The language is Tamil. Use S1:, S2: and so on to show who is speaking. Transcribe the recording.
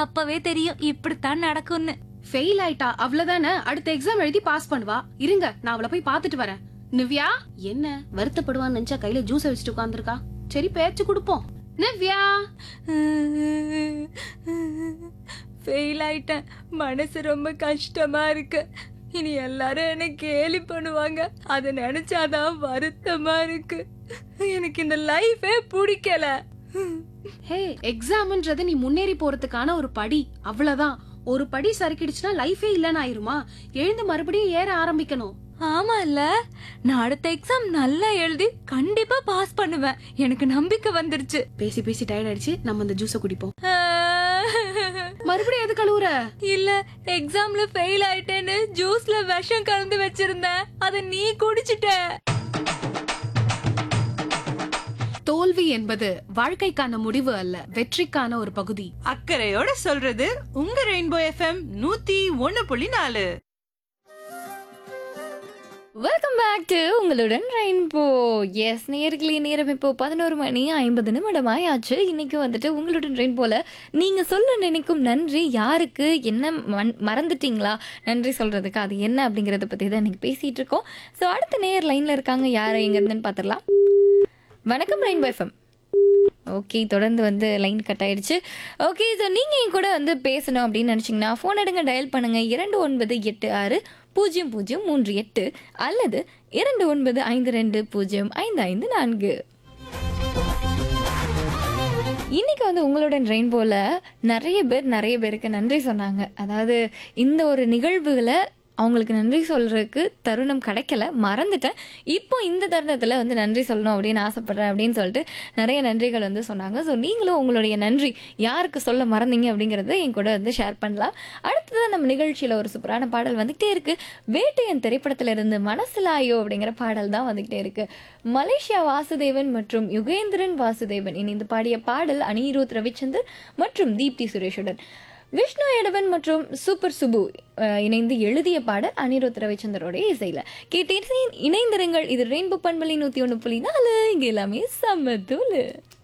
S1: அப்பவே தெரியும் இப்படித்தான் நடக்கும்னு
S2: ஃபெயில் ஆயிட்டா அவ்வளவுதானே அடுத்த எக்ஸாம் எழுதி பாஸ் பண்ணுவா இருங்க நான் அவளை போய் பாத்துட்டு வரேன் நிவ்யா என்ன வருத்தப்படுவான்னு நினைச்சா கையில ஜூஸ் வச்சுட்டு உட்கார்ந்திருக்கா சரி பேச்சு கொடுப்போம் நிவ்யா
S1: ஃபெயில் ஆயிட்டேன் மனசு ரொம்ப கஷ்டமா இருக்கு இனி எல்லாரும் என்ன கேலி பண்ணுவாங்க அதை நினைச்சாதான் வருத்தமா இருக்கு எனக்கு இந்த லைஃபே பிடிக்கல
S2: ஹே எக்ஸாம்ன்றது நீ முன்னேறி போறதுக்கான ஒரு படி அவ்வளவுதான் ஒரு படி சறுக்கிடுச்சுன்னா லைஃபே இல்லன்னு ஆயிருமா எழுந்து மறுபடியும் ஏற ஆரம்பிக்கணும்
S1: ஆமா இல்ல நான் அடுத்த எக்ஸாம் நல்லா எழுதி கண்டிப்பா பாஸ் பண்ணுவேன் எனக்கு நம்பிக்கை வந்துருச்சு
S2: பேசி பேசி டயர்ட் ஆயிடுச்சு நம்ம இந்த ஜூஸ குடிப்போம் மறுபடியும் எது கழுவுற
S1: இல்ல எக்ஸாம்ல ஃபெயில் ஆயிட்டேன்னு ஜூஸ்ல விஷம் கலந்து வச்சிருந்தேன் அத நீ குடிச்சிட்ட
S2: தோல்வி என்பது வாழ்க்கைக்கான முடிவு அல்ல வெற்றிக்கான ஒரு பகுதி
S3: அக்கறையோட சொல்றது உங்க ரெயின்போ எஃப்எம் நூத்தி ஒன்னு புள்ளி நாலு
S4: வெல்கம் பேக் டு உங்களுடன் ரெயின்போ எஸ் நேர்களே நேரம் இப்போ பதினோரு மணி ஐம்பது நிமிடமாய் ஆச்சு இன்னைக்கு வந்துட்டு உங்களுடன் ரெயின்போல நீங்கள் சொல்ல நினைக்கும் நன்றி யாருக்கு என்ன மன்- மறந்துட்டீங்களா நன்றி சொல்றதுக்கு அது என்ன அப்படிங்கிறத பற்றி தான் இன்னைக்கு பேசிட்டு இருக்கோம் ஸோ அடுத்த நேர் லைனில் இருக்காங்க யார் எங்க இருந்துன்னு பார்த்துடலாம் வணக்கம் ரெயின்போ எஃப்எம் ஓகே தொடர்ந்து வந்து லைன் கட் ஆயிடுச்சு ஓகே ஸோ நீங்கள் என் கூட வந்து பேசணும் அப்படின்னு நினச்சிங்கன்னா ஃபோன் எடுங்க டயல் பண்ணுங்கள் இரண்டு ஒன்பது எட்டு ஆறு பூஜ்ஜியம் பூஜ்ஜியம் மூன்று எட்டு அல்லது இரண்டு ஒன்பது ஐந்து ரெண்டு பூஜ்ஜியம் ஐந்து ஐந்து நான்கு இன்னைக்கு வந்து உங்களுடன் ரெயின்போல நிறைய பேர் நிறைய பேருக்கு நன்றி சொன்னாங்க அதாவது இந்த ஒரு நிகழ்வுகளை அவங்களுக்கு நன்றி சொல்றதுக்கு தருணம் கிடைக்கல மறந்துட்டேன் இப்போ இந்த தருணத்தில் வந்து நன்றி சொல்லணும் அப்படின்னு ஆசைப்படுறேன் அப்படின்னு சொல்லிட்டு நிறைய நன்றிகள் வந்து சொன்னாங்க ஸோ நீங்களும் உங்களுடைய நன்றி யாருக்கு சொல்ல மறந்தீங்க அப்படிங்கிறத என் கூட வந்து ஷேர் பண்ணலாம் அடுத்தது நம்ம நிகழ்ச்சியில் ஒரு சூப்பரான பாடல் வந்துகிட்டே இருக்கு வேட்டையன் திரைப்படத்துல இருந்து மனசிலாயோ அப்படிங்கிற பாடல் தான் வந்துகிட்டே இருக்கு மலேசியா வாசுதேவன் மற்றும் யுகேந்திரன் வாசுதேவன் இணைந்து பாடிய பாடல் அனிருத் ரவிச்சந்தர் மற்றும் தீப்தி சுரேஷுடன் விஷ்ணு எடவன் மற்றும் சூப்பர் சுபு அஹ், இணைந்து எழுதிய பாடல் அனிருத் ரவிச்சந்தரோடைய இசையில கேட்டு இணைந்திருங்கள் இது ரெயின்போ பண்பலை நூத்தி ஒன்று புள்ளி நாலு இங்க எல்லாமே சம்ம தூளு